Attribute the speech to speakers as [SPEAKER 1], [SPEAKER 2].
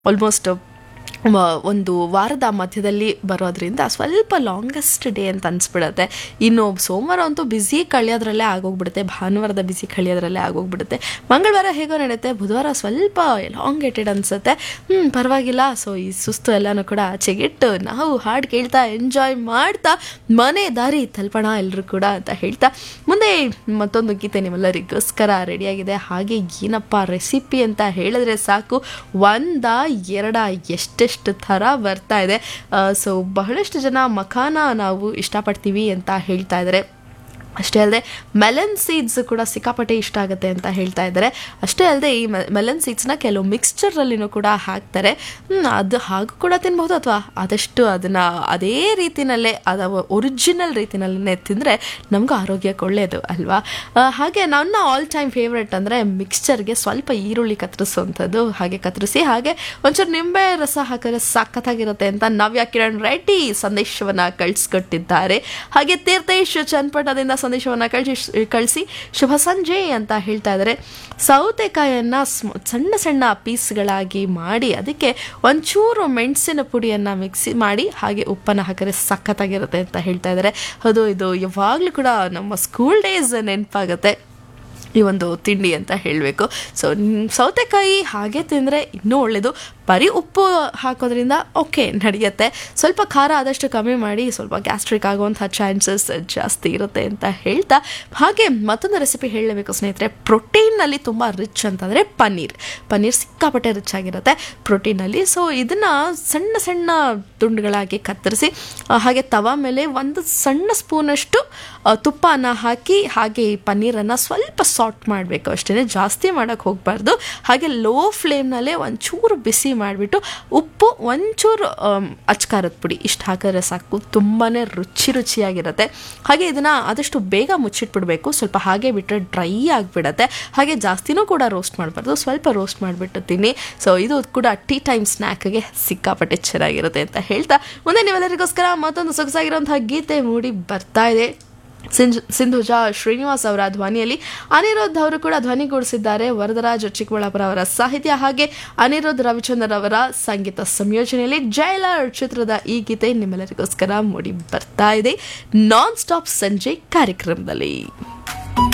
[SPEAKER 1] almost ಒಂದು ವಾರದ ಮಧ್ಯದಲ್ಲಿ ಬರೋದ್ರಿಂದ ಸ್ವಲ್ಪ ಲಾಂಗೆಸ್ಟ್ ಡೇ ಅಂತ ಅನ್ಸ್ಬಿಡುತ್ತೆ ಇನ್ನು ಸೋಮವಾರ ಅಂತೂ ಬ್ಯುಸಿ ಕಳಿಯೋದ್ರಲ್ಲೇ ಆಗೋಗ್ಬಿಡುತ್ತೆ ಭಾನುವಾರದ ಬ್ಯುಸಿ ಕಳಿಯೋದ್ರಲ್ಲೇ ಆಗೋಗ್ಬಿಡುತ್ತೆ ಮಂಗಳವಾರ ಹೇಗೋ ನಡೆಯುತ್ತೆ ಬುಧವಾರ ಸ್ವಲ್ಪ ಲಾಂಗೇಟೆಡ್ ಅನಿಸುತ್ತೆ ಹ್ಞೂ ಪರವಾಗಿಲ್ಲ ಸೊ ಈ ಸುಸ್ತು ಎಲ್ಲನೂ ಕೂಡ ಆಚೆಗಿಟ್ಟು ನಾವು ಹಾಡು ಕೇಳ್ತಾ ಎಂಜಾಯ್ ಮಾಡ್ತಾ ಮನೆ ದಾರಿ ತಲುಪೋಣ ಎಲ್ಲರೂ ಕೂಡ ಅಂತ ಹೇಳ್ತಾ ಮುಂದೆ ಮತ್ತೊಂದು ಗೀತೆ ನಿಮ್ಮೆಲ್ಲರಿಗೋಸ್ಕರ ರೆಡಿಯಾಗಿದೆ ಹಾಗೆ ಏನಪ್ಪ ರೆಸಿಪಿ ಅಂತ ಹೇಳಿದ್ರೆ ಸಾಕು ಒಂದ ಎರಡ ಎಷ್ಟೆಷ್ಟು ಥರ ಬರ್ತಾ ಇದೆ ಸೊ ಬಹಳಷ್ಟು ಜನ ಮಖಾನ ನಾವು ಇಷ್ಟಪಡ್ತೀವಿ ಅಂತ ಹೇಳ್ತಾ ಇದ್ದಾರೆ ಅಷ್ಟೇ ಅಲ್ಲದೆ ಮೆಲನ್ ಸೀಡ್ಸ್ ಕೂಡ ಸಿಕ್ಕಾಪಟ್ಟೆ ಇಷ್ಟ ಆಗುತ್ತೆ ಅಂತ ಹೇಳ್ತಾ ಇದ್ದಾರೆ ಅಷ್ಟೇ ಅಲ್ಲದೆ ಈ ಮೆಲನ್ ಸೀಡ್ಸ್ನ ಕೆಲವು ಮಿಕ್ಸ್ಚರಲ್ಲಿನೂ ಕೂಡ ಹಾಕ್ತಾರೆ ಹ್ಮ್, ಅದು ಹಾಗೂ ಕೂಡ ತಿನ್ಬಹುದು ಅಥವಾ ಆದಷ್ಟು ಅದನ್ನು ಅದೇ ರೀತಿನಲ್ಲೇ ಅದ ಒರಿಜಿನಲ್ ರೀತಿನಲ್ಲೇ ತಿಂದರೆ ನಮಗೂ ಆರೋಗ್ಯಕ್ಕೆ ಒಳ್ಳೆಯದು ಅಲ್ವಾ ಆ, ಹಾಗೆ ನನ್ನ ಆಲ್ ಟೈಮ್ ಫೇವ್ರೆಟ್ ಅಂದರೆ ಮಿಕ್ಸ್ಚರ್ಗೆ ಸ್ವಲ್ಪ ಈರುಳ್ಳಿ ಕತ್ತರಿಸುವಂಥದ್ದು ಹಾಗೆ ಕತ್ತರಿಸಿ ಹಾಗೆ ಒಂಚೂರು ನಿಂಬೆ ರಸ ಹಾಕಿದ್ರೆ ಸಖತ್ತಾಗಿರುತ್ತೆ ಅಂತ ನವ್ಯ ಕಿರಣ್ ರೆಡ್ಡಿ ಸಂದೇಶವನ್ನು ಕಳಿಸ್ಕೊಟ್ಟಿದ್ದಾರೆ ಹಾಗೆ ತೀರ್ಥೇಶ್ ಚನ್ನಪಟ್ಟಣದಿಂದ ಸಂದೇಶವನ್ನು ಕಳಿಸಿ ಕಳಿಸಿ ಶುಭ ಸಂಜೆ ಅಂತ ಹೇಳ್ತಾ ಇದ್ದಾರೆ ಸೌತೆಕಾಯನ್ನು ಸ್ಮ- ಸಣ್ಣ ಸಣ್ಣ ಪೀಸ್ಗಳಾಗಿ ಮಾಡಿ ಅದಕ್ಕೆ ಒಂಚೂರು ಮೆಣಸಿನ ಪುಡಿಯನ್ನು ಮಿಕ್ಸಿ ಮಾಡಿ ಹಾಗೆ ಉಪ್ಪನ್ನು ಹಾಕಿದ್ರೆ ಸಖತ್ತಾಗಿರುತ್ತೆ ಅಂತ ಹೇಳ್ತಾ ಇದ್ದಾರೆ ಹೌದು ಇದು ಯಾವಾಗಲೂ ಕೂಡ ನಮ್ಮ ಸ್ಕೂಲ್ ಡೇಸ್ ನೆನಪಾಗುತ್ತೆ ಈ ಒಂದು ತಿಂಡಿ ಅಂತ ಹೇಳಬೇಕು ಸೊ ಸೌತೆಕಾಯಿ ಹಾಗೆ ತಿಂದರೆ ಇನ್ನೂ ಒಳ್ಳೆಯದು ಬರೀ ಉಪ್ಪು ಹಾಕೋದ್ರಿಂದ ಓಕೆ ನಡೆಯುತ್ತೆ ಸ್ವಲ್ಪ ಖಾರ ಆದಷ್ಟು ಕಮ್ಮಿ ಮಾಡಿ ಸ್ವಲ್ಪ ಗ್ಯಾಸ್ಟ್ರಿಕ್ ಆಗುವಂಥ ಚಾನ್ಸಸ್ ಜಾಸ್ತಿ ಇರುತ್ತೆ ಅಂತ ಹೇಳ್ತಾ ಹಾಗೆ ಮತ್ತೊಂದು ರೆಸಿಪಿ ಹೇಳಬೇಕು ಸ್ನೇಹಿತರೆ ಪ್ರೋಟೀನಲ್ಲಿ ತುಂಬ ರಿಚ್ ಅಂತಂದರೆ ಪನ್ನೀರ್ ಪನ್ನೀರ್ ಸಿಕ್ಕಾಪಟ್ಟೆ ರಿಚ್ ಆಗಿರುತ್ತೆ ಪ್ರೋಟೀನಲ್ಲಿ ಸೊ ಇದನ್ನು ಸಣ್ಣ ಸಣ್ಣ ತುಂಡುಗಳಾಗಿ ಕತ್ತರಿಸಿ ಆ, ಹಾಗೆ ತವ ಮೇಲೆ ಒಂದು ಸಣ್ಣ ಸ್ಪೂನಷ್ಟು ಆ, ತುಪ್ಪನ ಹಾಕಿ ಹಾಗೆ ಈ ಪನ್ನೀರನ್ನು ಸ್ವಲ್ಪ ಸಾಟ್ ಮಾಡಬೇಕು ಅಷ್ಟೇ ಜಾಸ್ತಿ ಮಾಡೋಕ್ಕೆ ಹೋಗಬಾರ್ದು ಹಾಗೆ ಲೋ ಫ್ಲೇಮ್ನಲ್ಲೇ ಒಂಚೂರು ಬಿಸಿ ಮಾಡಿಬಿಟ್ಟು ಉಪ್ಪು ಒಂಚೂರು ಆಮ್, ಅಚ್ಕಾರದ ಪುಡಿ ಇಷ್ಟು ಹಾಕಿದ್ರೆ ಸಾಕು ತುಂಬಾ ರುಚಿ ರುಚಿಯಾಗಿರುತ್ತೆ ಹಾಗೆ ಇದನ್ನು ಆದಷ್ಟು ಬೇಗ ಮುಚ್ಚಿಟ್ಬಿಡ್ಬೇಕು ಸ್ವಲ್ಪ ಹಾಗೆ ಬಿಟ್ಟರೆ ಡ್ರೈ ಆಗಿಬಿಡತ್ತೆ ಹಾಗೆ ಜಾಸ್ತಿನೂ ಕೂಡ ರೋಸ್ಟ್ ಮಾಡಬಾರ್ದು ಸ್ವಲ್ಪ ರೋಸ್ಟ್ ಮಾಡಿಬಿಟ್ಟು ತಿನ್ನಿ ಸೊ ಇದು ಕೂಡ ಟೀ ಟೈಮ್ ಸ್ನ್ಯಾಕ್ಗೆ ಸಿಕ್ಕಾಪಟ್ಟೆ ಚೆನ್ನಾಗಿರುತ್ತೆ ಅಂತ ಹೇಳ್ತಾ ಮುಂದೆ ನೀವೆಲ್ಲರಿಗೋಸ್ಕರ ಮತ್ತೊಂದು ಸೊಗಸಾಗಿರುವಂತಹ ಗೀತೆ ಮೂಡಿ ಬರ್ತಾ ಇದೆ ಸಿಂಜ್ ಸಿಂಧುಜಾ ಶ್ರೀನಿವಾಸ್ ಅವರ ಧ್ವನಿಯಲ್ಲಿ ಅನಿರುದ್ಧ್ ಅವರು ಕೂಡ ಧ್ವನಿಗೂಡಿಸಿದ್ದಾರೆ ವರದರಾಜ್ ಚಿಕ್ಕಬಳ್ಳಾಪುರ ಅವರ ಸಾಹಿತ್ಯ ಹಾಗೆ ಅನಿರುದ್ಧ್ ರವಿಚಂದ್ರನ್ ಅವರ ಸಂಗೀತ ಸಂಯೋಜನೆಯಲ್ಲಿ ಜೈಲರ್ ಚಿತ್ರದ ಈ ಗೀತೆ ನಿಮ್ಮೆಲ್ಲರಿಗೋಸ್ಕರ ಮೂಡಿ ಬರ್ತಾ ಇದೆ ನಾನ್ ಸ್ಟಾಪ್ ಸಂಜೆ ಕಾರ್ಯಕ್ರಮದಲ್ಲಿ